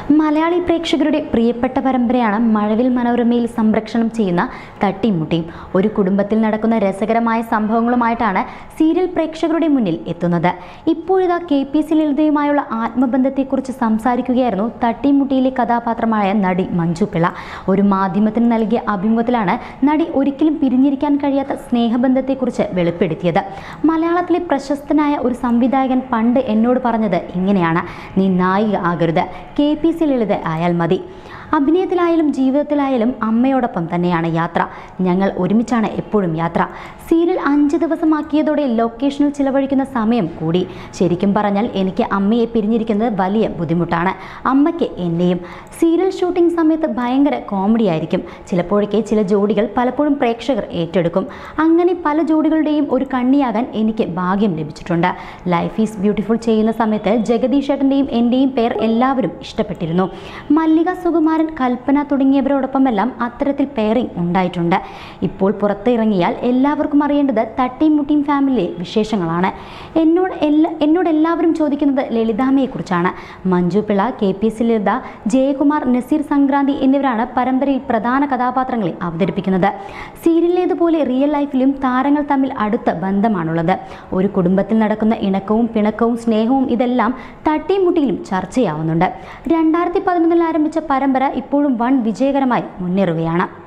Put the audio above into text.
മലയാളി പ്രേക്ഷകരുടെ പ്രിയപ്പെട്ട പരമ്പരയാണ് മഴവിൽ മനോരമയിൽ സംരക്ഷണം ചെയ്യുന്ന തട്ടിമുട്ടിയും ഒരു കുടുംബത്തിൽ നടക്കുന്ന രസകരമായ സംഭവങ്ങളുമായിട്ടാണ് സീരിയൽ പ്രേക്ഷകരുടെ മുന്നിൽ എത്തുന്നത് ഇപ്പോഴിതാ കെ പി സി ലളിതയുമായുള്ള ആത്മബന്ധത്തെക്കുറിച്ച് സംസാരിക്കുകയായിരുന്നു തട്ടിമുട്ടിയിലെ കഥാപാത്രമായ നടി മഞ്ജു പിള്ള ഒരു മാധ്യമത്തിന് നൽകിയ അഭിമുഖത്തിലാണ് നടി ഒരിക്കലും പിരിഞ്ഞിരിക്കാൻ കഴിയാത്ത സ്നേഹബന്ധത്തെക്കുറിച്ച് വെളിപ്പെടുത്തിയത് മലയാളത്തിലെ പ്രശസ്തനായ ഒരു സംവിധായകൻ പണ്ട് എന്നോട് പറഞ്ഞത് ഇങ്ങനെയാണ് നീ നായിക ആകരുത് കെ പി സി ലളിത ആയാൽ മതി അഭിനയത്തിലായാലും ജീവിതത്തിലായാലും അമ്മയോടൊപ്പം തന്നെയാണ് യാത്ര ഞങ്ങൾ ഒരുമിച്ചാണ് എപ്പോഴും യാത്ര സീരിയൽ അഞ്ച് ദിവസമാക്കിയതോടെ ലൊക്കേഷനിൽ ചിലവഴിക്കുന്ന സമയം കൂടി ശരിക്കും പറഞ്ഞാൽ എനിക്ക് അമ്മയെ പിരിഞ്ഞിരിക്കുന്നത് വലിയ ബുദ്ധിമുട്ടാണ് അമ്മയ്ക്ക് എന്നെയും സീരിയൽ ഷൂട്ടിംഗ് സമയത്ത് ഭയങ്കര കോമഡി ആയിരിക്കും ചിലപ്പോഴൊക്കെ ചില ജോഡികൾ പലപ്പോഴും പ്രേക്ഷകർ ഏറ്റെടുക്കും അങ്ങനെ പല ജോഡികളുടെയും ഒരു കണ്ണിയാകാൻ എനിക്ക് ഭാഗ്യം ലഭിച്ചിട്ടുണ്ട് ലൈഫ് ഈസ് ബ്യൂട്ടിഫുൾ ചെയ്യുന്ന സമയത്ത് ജഗദീഷ് ഏട്ടൻ്റെയും എൻ്റെയും പേർ എല്ലാവരും ഇഷ്ടപ്പെട്ടിരുന്നു മല്ലിക സുകുമാരൻ കൽപ്പന തുടങ്ങിയവരോടൊപ്പമെല്ലാം അത്തരത്തിൽ പെയറിംഗ് ഉണ്ടായിട്ടുണ്ട് ഇപ്പോൾ പുറത്തിറങ്ങിയാൽ എല്ലാവർക്കും അറിയേണ്ടത് തട്ടിയും മുട്ടിയും ഫാമിലിയിലെ വിശേഷങ്ങളാണ് എന്നോട് എല്ലാ എന്നോട് എല്ലാവരും ചോദിക്കുന്നത് ലളിതാമ്മയെക്കുറിച്ചാണ് Manju Pillai K P S Lalitha Jayakumar Naseer Sankranthi എന്നിവരാണ് പരമ്പരയിൽ പ്രധാന കഥാപാത്രങ്ങളെ അവതരിപ്പിക്കുന്നത് സീരിയലിലേതുപോലെ റിയൽ ലൈഫിലും താരങ്ങൾ തമ്മിൽ അടുത്ത ബന്ധമാണുള്ളത് ഒരു കുടുംബത്തിൽ നടക്കുന്ന ഇണക്കവും പിണക്കവും സ്നേഹവും ഇതെല്ലാം തട്ടിയും മുട്ടിയിലും ചർച്ചയാവുന്നുണ്ട് രണ്ടായിരത്തി പതിനൊന്നിൽ ആരംഭിച്ച പരമ്പര ഇപ്പോഴും വൻ വിജയകരമായി മുന്നേറുകയാണ്